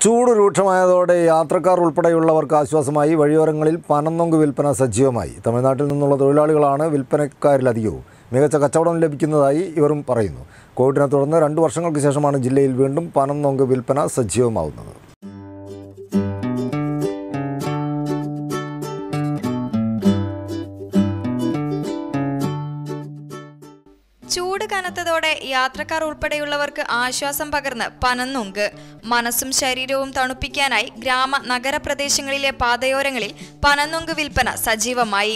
ചൂട് രൂക്ഷമായതോടെ യാത്രക്കാർ ഉൾപ്പെടെയുള്ളവർക്ക് ആശ്വാസമായി വഴിയോരങ്ങളിൽ പനന്നൊങ്ക് വിൽപ്പന സജീവമായി തമിഴ്നാട്ടിൽ നിന്നുള്ള തൊഴിലാളികളാണ് വിൽപ്പനക്കാരിലധികവും മികച്ച കച്ചവടം ലഭിക്കുന്നതായി ഇവരും പറയുന്നു കോവിഡിനെ തുടർന്ന് രണ്ടു വർഷങ്ങൾക്ക് ശേഷമാണ് ജില്ലയിൽ വീണ്ടും പനന്നൊങ്ക് വിൽപ്പന സജീവമാവുന്നത് ചൂട് കനത്തതോടെ യാത്രക്കാർ ഉൾപ്പെടെയുള്ളവർക്ക് ആശ്വാസം പകർന്ന് പനന്നുങ്ക് മനസ്സും ശരീരവും തണുപ്പിക്കാനായി ഗ്രാമ നഗര പ്രദേശങ്ങളിലെ പാതയോരങ്ങളിൽ പനന്നുങ്ക് വിൽപ്പന സജീവമായി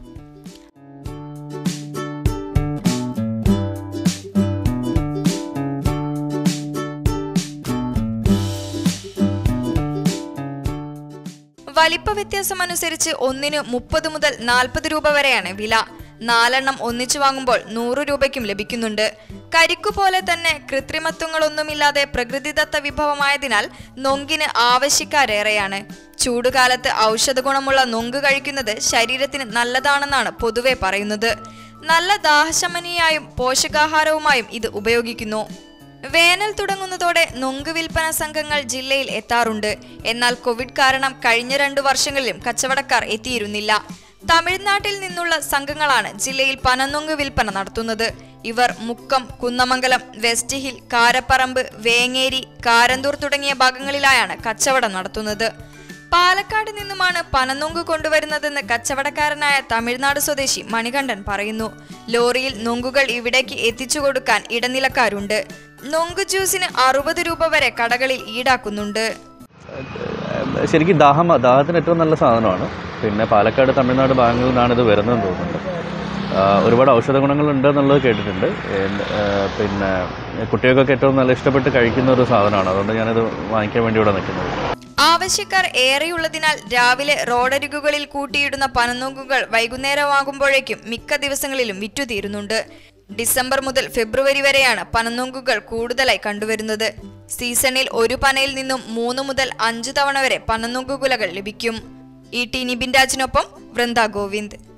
വലിപ്പ വ്യത്യാസം അനുസരിച്ച് ഒന്നിന് മുപ്പത് മുതൽ നാൽപ്പത് രൂപ വരെയാണ് വില നാലെണ്ണം ഒന്നിച്ചു വാങ്ങുമ്പോൾ നൂറ് രൂപയ്ക്കും ലഭിക്കുന്നുണ്ട് കരിക്കു പോലെ തന്നെ കൃത്രിമത്വങ്ങളൊന്നുമില്ലാതെ പ്രകൃതിദത്ത വിഭവമായതിനാൽ നൊങ്കിന് ആവശ്യക്കാരേറെയാണ് ചൂടുകാലത്ത് ഔഷധ ഗുണമുള്ള നൊങ്ക് കഴിക്കുന്നത് ശരീരത്തിന് നല്ലതാണെന്നാണ് പൊതുവെ പറയുന്നത് നല്ല ദാഹശമനിയായും പോഷകാഹാരവുമായും ഇത് ഉപയോഗിക്കുന്നു വേനൽ തുടങ്ങുന്നതോടെ നൊങ്ക് വിൽപ്പന സംഘങ്ങൾ ജില്ലയിൽ എത്താറുണ്ട് എന്നാൽ കോവിഡ് കാരണം കഴിഞ്ഞ രണ്ടു വർഷങ്ങളിലും കച്ചവടക്കാർ എത്തിയിരുന്നില്ല തമിഴ്നാട്ടിൽ നിന്നുള്ള സംഘങ്ങളാണ് ജില്ലയിൽ പനനൊങ്ക് വിൽപ്പന നടത്തുന്നത് ഇവർ മുക്കം കുന്നമംഗലം വെസ്റ്റ് ഹിൽ കാരപ്പറമ്പ് വേങ്ങേരി കാരന്തൂർ തുടങ്ങിയ ഭാഗങ്ങളിലായാണ് കച്ചവടം നടത്തുന്നത് പാലക്കാട് നിന്നുമാണ് പനനൊങ്ക് കൊണ്ടുവരുന്നതെന്ന് കച്ചവടക്കാരനായ തമിഴ്നാട് സ്വദേശി മണികണ്ഠൻ പറയുന്നു ലോറിയിൽ നൊങ്കുകൾ ഇവിടേക്ക് എത്തിച്ചു കൊടുക്കാൻ ഇടനിലക്കാരുണ്ട് നൊങ്ക് ജ്യൂസിന് അറുപത് രൂപ വരെ കടകളിൽ ഈടാക്കുന്നുണ്ട് ശരിക്കും ദാഹം ദാഹത്തിന് ഏറ്റവും നല്ല സാധനമാണ് പിന്നെ പാലക്കാട് തമിഴ്നാട് ഭാഗങ്ങളിൽ നിന്നാണ് ഇത് വരുന്നതെന്ന് തോന്നുന്നുണ്ട് ആ, ഒരുപാട് ഔഷധ ഗുണങ്ങളുണ്ട് എന്നുള്ളത് കേട്ടിട്ടുണ്ട് ഏ- ആ, പിന്നെ കുട്ടികൾക്കൊക്കെ ഏറ്റവും നല്ല ഇഷ്ടപ്പെട്ട് കഴിക്കുന്ന ഒരു സാധനമാണ് അതുകൊണ്ട് ഞാനിത് വാങ്ങിക്കാൻ വേണ്ടി ഇവിടെ നിൽക്കുന്നത് ആവശ്യക്കാർ ഏറെയുള്ളതിനാൽ രാവിലെ റോഡരികുകളിൽ കൂട്ടിയിടുന്ന പനനൊങ്കുകൾ വൈകുന്നേരമാകുമ്പോഴേക്കും മിക്ക ദിവസങ്ങളിലും വിറ്റുതീരുന്നുണ്ട് ഡിസംബർ മുതൽ ഫെബ്രുവരി വരെയാണ് പനനൊങ്കുകൾ കൂടുതലായി കണ്ടുവരുന്നത് സീസണിൽ ഒരു പനയിൽ നിന്നും മൂന്ന് മുതൽ അഞ്ചു തവണ വരെ പനനൊങ്കുകുലകൾ ലഭിക്കും ഇ ടി നിബിൻ രാജിനൊപ്പം വൃന്ദ ഗോവിന്ദ്